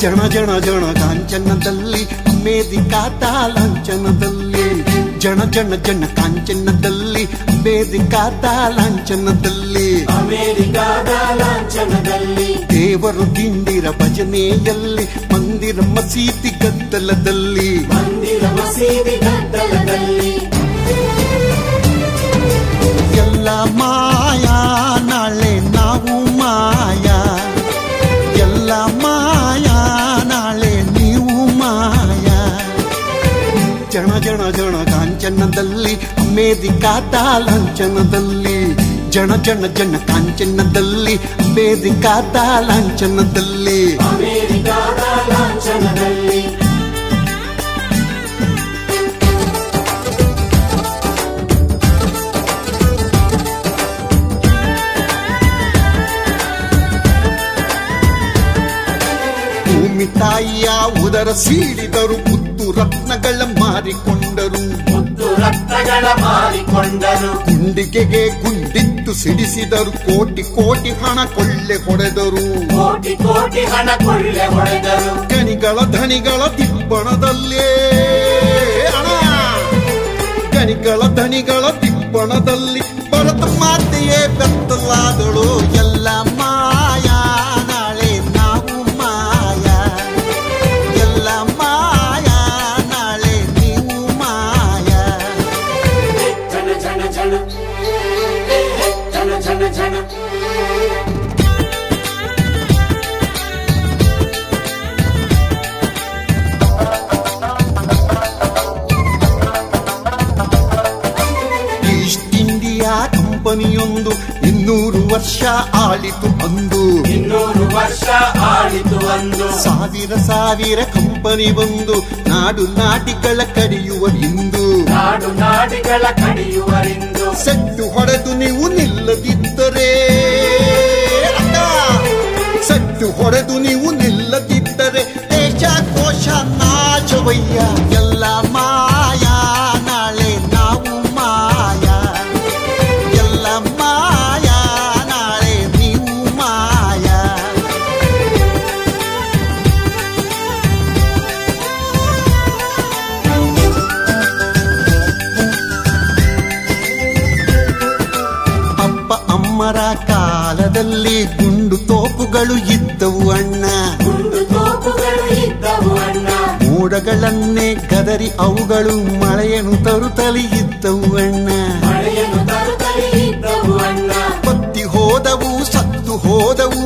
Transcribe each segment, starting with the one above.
ಜಣ ಜಣ ಜಣ ಕಾಂಚನದಲ್ಲಿ ವೇದಿಕಾತ ಲಾಂಛನದಲ್ಲಿ ಜಣ ಜಣ ಜಣ ಕಾಂಚನದಲ್ಲಿ ವೇದಿಕಾತ ಲಾಂಛನದಲ್ಲಿ ಅಮೆರಿಕಾದ ಲಾಂಛನದಲ್ಲಿ ದೇವರು ದಿಂಡಿರ ಭಜನೆಯಲ್ಲಿ ಮಂದಿರ ಮಸೀದಿ ಗದ್ದಲದಲ್ಲಿ ಮಂದಿರ ಮಸೀದಿ ಗದ್ದಲದಲ್ಲಿ ಎಲ್ಲ ಮಾಯಾ ನಾಳೆ ನಾವು ಮಾಯಾ ಎಲ್ಲ ಮಾಯಾ ನಾಳೆ ನೀವು ಮಾಯಾ ಜಣ ಜಣ ಜಣ ಕಾಂಚನದಲ್ಲಿ ವೇದಿಕಾತ ಲಾಂಛನದಲ್ಲಿ ಜಣ ಜಣ ಜಣ ಕಾಂಚನದಲ್ಲಿ ವೇದಿಕಾತ ಲಾಂಛನದಲ್ಲಿ ಅಮೆರಿಕಾದ ಲಾಂಛನದಲ್ಲಿ ಭೂಮಿ ತಾಯಿಯ ಉದರ ಸೀಳಿದರು ಮುತ್ತು ರತ್ನಗಳ ಮಾರಿಕೊಂಡರು ಮುತ್ತು ರಕ್ತಗಳ ಮಾರಿಕೊಂಡರು ಗುಂಡಿಗೆಗೆ ಗುಂಡಿತ್ತು ಸಿಡಿಸಿದರು ಕೋಟಿ ಕೋಟಿ ಹಣ ಕೊಳ್ಳೆ ಹೊಡೆದರು ಕೋಟಿ ಕೋಟಿ ಹಣ ಕೊಳ್ಳೆ ಹೊಡೆದರು ಗಣಿಗಳ ಧನಿಗಳ ದಿಬ್ಬಣದಲ್ಲೇ ಹಣ ಗಣಿಗಳ ಧನಿಗಳ ದಿಬ್ಬಣದಲ್ಲಿ ಭರತ ಮಾತೆಯೇ ಬೆತ್ತಲಾದಳು ಎಲ್ಲ ಮಾಯಾ ನಾಳೆ ನಾವು ಮಾಯಾ ಎಲ್ಲ ಮಾಯಾ ನಾಳೆ ನೀವು ಮಾಯಾ ಜನ ಜನ ಜನ ಜನ ಜನ ಜನ ಈಸ್ಟ್ ಇಂಡಿಯಾ ಕಂಪನಿಯೊಂದು ಇನ್ನೂರು ವರ್ಷ ಆಳಿತು ಅಂದು ಇನ್ನೂರು ವರ್ಷ ಆಳಿತು ಒಂದು ಸಾವಿರ ಸಾವಿರ ಕಂಪನಿ ಬಂದು ನಾಡು ನಾಟಿಗಳ ಕಡಿಯುವ ಇಂದು ನಾಡು ನಾಡಿಗಳ ಕಡಿಯುವರಿಂದು ಸೆಟ್ಟು ಹೊಡೆದು ನೀವು ನಿಲ್ಲದಿದ್ದರೆ ಅಕ್ಕ, ಸೆಟ್ಟು ಹೊಡೆದು ನೀವು ನಿಲ್ಲದಿದ್ದರೆ ದೇಶ ಕೋಶ ನಾಶವಯ್ಯ ಎಲ್ಲ ಮಾಯಾ ನಾಳೆ ನಾವು ಮಾಯಾ ಎಲ್ಲ ಮಾಯಾ ನಾಳೆ ನೀವು ಮಾಯಾ ಅಪ್ಪ ಅಮ್ಮರ ಕಾಲದಲ್ಲಿ ಗುಂಡು ತೋಪುಗಳು ಇದ್ದವು ಅಣ್ಣ ಗುಂಡು ತೋಪುಗಳು ಇದ್ದವು ಅಣ್ಣ ಮೋಡಗಳನ್ನೇ ಗದರಿ ಅವುಗಳು ಮಳೆಯನ್ನು ತರುತ್ತಲೇ ಇದ್ದವು ಅಣ್ಣ ಮಳೆಯನ್ನು ತರುತ್ತಲೇ ಇದ್ದವು ಅಣ್ಣ ಬತ್ತಿ ಹೋದವು ಸತ್ತು ಹೋದವು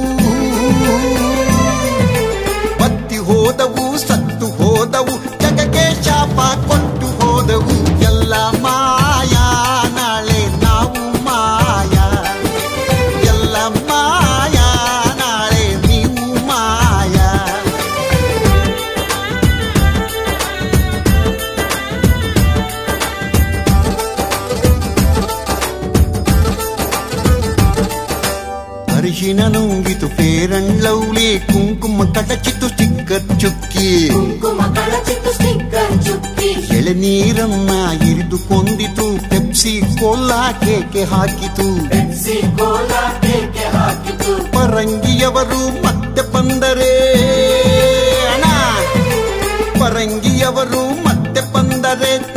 ಬತ್ತಿ ಹೋದವು ಸತ್ತು ಹೋದವು ಜಗಕ್ಕೆ ಶಾಪ ಕೊಟ್ಟು ಹೋದವು ಎಲ್ಲ ಮಾಯಾ ನಾಳೆ ನಾವು ಮಾಯಾ ಎಲ್ಲ ಮಾಯಾ ನಾಳೆ ನೀವು ಮಾಯಾ ಅರಿಶಿನ ನುಂಗಿತು ಪೇರಂಡ್ಲೌಲಿ ಕುಂಕುಮ ಕಟಚಿತು ಚಿಕ್ಕ ಚುಕ್ಕಿ ಕುಂಕುಮ ಕಳಚಿತ್ತು ಸ್ಟಿಕ್ಕರ್ ಚುಕ್ಕಿ ಎಳೆನೀರನ್ನ ಇರಿದು ಕೊಂದಿತು ಪೆಪ್ಸಿ ಕೋಲಾ ಕೇಕೆ ಹಾಕಿತು ಬೆನ್ಸಿ ಕೋಲ ಕೇಕೆ ಹಾಕಿತು ಪರಂಗಿಯವರು ಮತ್ತೆ ಬಂದರೆ ಅಣ್ಣ ಪರಂಗಿಯವರು ಮತ್ತೆ ಬಂದರೆ